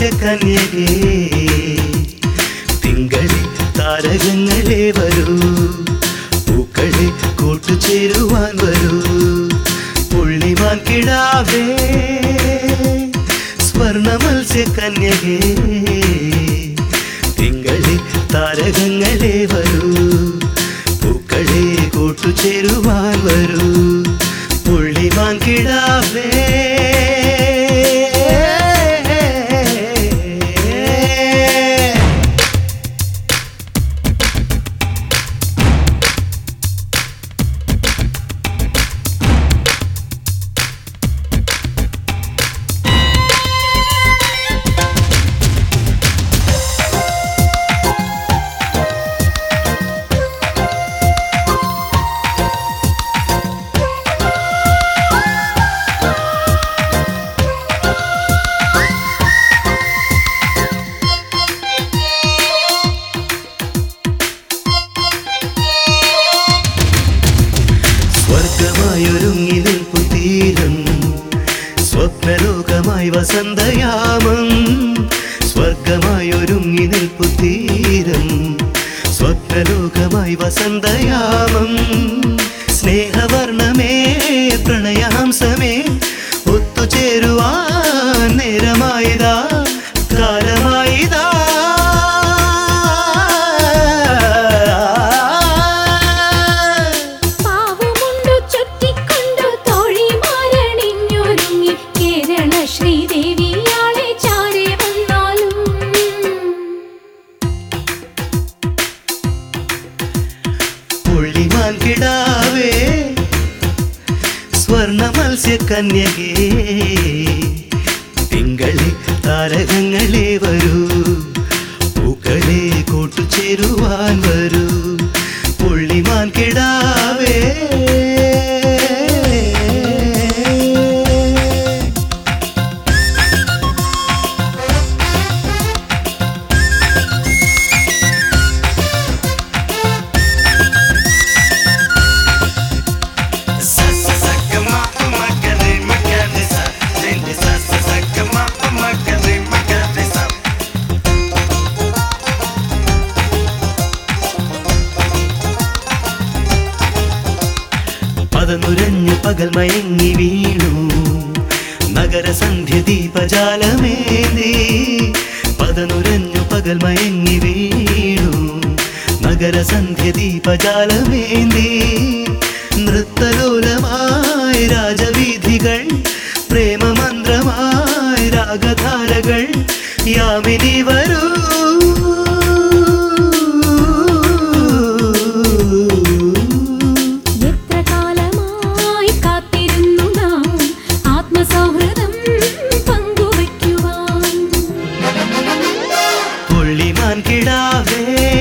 മത്സ്യകന്യകേ തിങ്കളി താരകങ്ങളെ വരൂ പൂക്കളെ കൂട്ടുചേരുവാൻ വരൂ പുള്ളിമാൻ കിടാവേ സ്വർണ മത്സ്യകന്യകേ തിങ്കളി താരകങ്ങളെ വരൂ പൂക്കളെ കൂട്ടുചേരുവാൻ വരൂ പുള്ളിമാൻ കിടാവേ സ്വർഗമായൊരുങ്ങി നിൽപ്പു തീരം സ്വപ്നലോകമായി വസന്തയാമം സ്വർഗമായൊരുങ്ങി നിൽപ്പു തീരം സ്വപ്നലോകമായി വസന്തയാമം സ്നേഹവർണ്ണമേ പ്രണയാംസമേ ഒത്തുചേരുവാൻ നേരമായതാ കാലമായിതാ പാവമുണ്ടു ചുറ്റിക്കൊണ്ടു തോഴിമാരണിഞ്ഞൊരുങ്ങി കേരള ശ്രീദേവിയാളെ ചാരെ വന്നാലും പുള്ളിമാൻ കിടാവേ സ്വർണ മത്സ്യകന്യകേ തിങ്കളി താരകങ്ങളെ വരൂ പൂക്കളെ കൂട്ടുചേരുവാൻ വരൂ പുള്ളിമാൻ കിടാവേ പതനുരഞ്ഞു പകൽ മയങ്ങി വീണു നഗരസന്ധ്യ ദീപജാലമേന്തി പതനുരഞ്ഞു പകൽ മയങ്ങി വീണു നഗരസന്ധ്യ ദീപജാലമേന്തി നൃത്തലോലമായി രാജവീഥികൾ പ്രേമമന്ത്രമായി രാഗധാരകൾ യാമിനി വരൂ എത്ര കാലമായി കാത്തിരുന്നു നാം ആത്മസൗഹൃദം പങ്കുവയ്ക്കുവാൻ പുള്ളിമാൻ കിടാവേ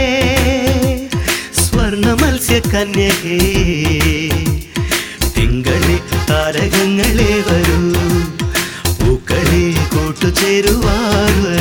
സ്വർണ മത്സ്യകന്യകേ തിങ്കളി താരകങ്ങളെ വരൂ പൂക്കളെ കൂട്ടുചേരുവാൻ വരൂ